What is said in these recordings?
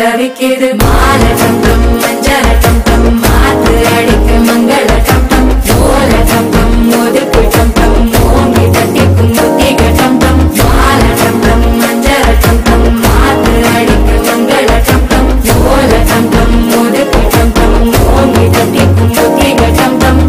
தவிக்குது மால டம் டம் மஞ்சள டம் டம் மாத்து அடிக்க மங்கள டம் டம் ஓல டம் டம் ஒதுக்கு டம் டம் ஓங்கி தட்டிக்கும் புத்திக டம் டம் மால டம் டம் மஞ்சள டம் டம் மாத்து அடிக்க மங்கள டம் டம் ஓல டம் டம் ஒதுக்கு டம் டம் ஓங்கி தட்டிக்கும் புத்திக டம் டம்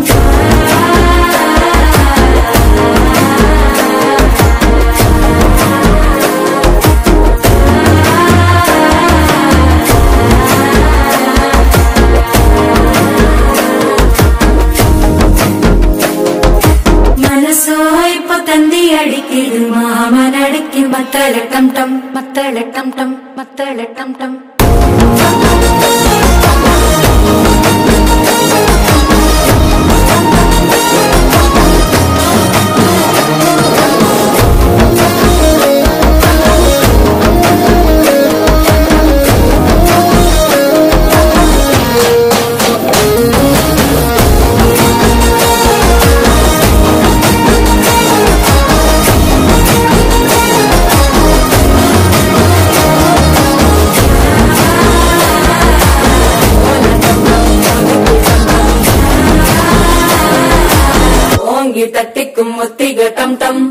மனசோ இப்ப தந்தி அடிக்குது மாமன் அடிக்கு மத்தள டம் டம் மத்தள டம் டம் மத்தள டம் டம் ஓங்கி தட்டிக்கும் ஒத்திக டம் டம்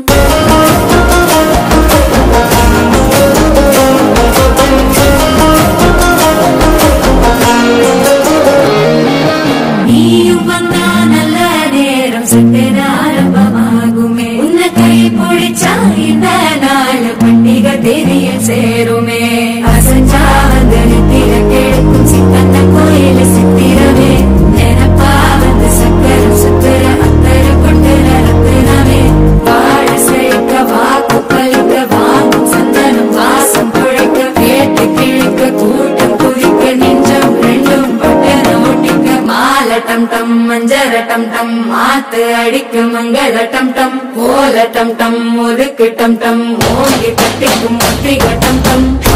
நீயும் வந்தா நல்ல நேரம் சட்டென ஆரம்பமாகுமே உன்னை கை பிடிச்சா இந்த நாள் பண்டிகை தெரிய சேருமே அசஞ்சா வந்து நித்திர கேட்கும் சித்தன்ன கோயில சித்திரமே நினப்பா வந்து சக்கரம் சுத்துற அத்தர கொண்டு நடத்துனவே வாழ செழிக்க வாக்கு பலிக்க வாங்கும் சந்தனம் வாசம் குழைக்க கேட்டு கிழிக்க கூட்டம் குதிக்க நெஞ்சம் ரெண்டும் பட்டன ஒட்டிக்க மால டம் டம் மஞ்சர டம் டம் மாத்து அடிக்க மங்கள டம் டம் ஓல டம் டம் ஒதுக்கு டம் டம் ஓங்கி தட்டிக்கும் ஒத்திக டம் டம்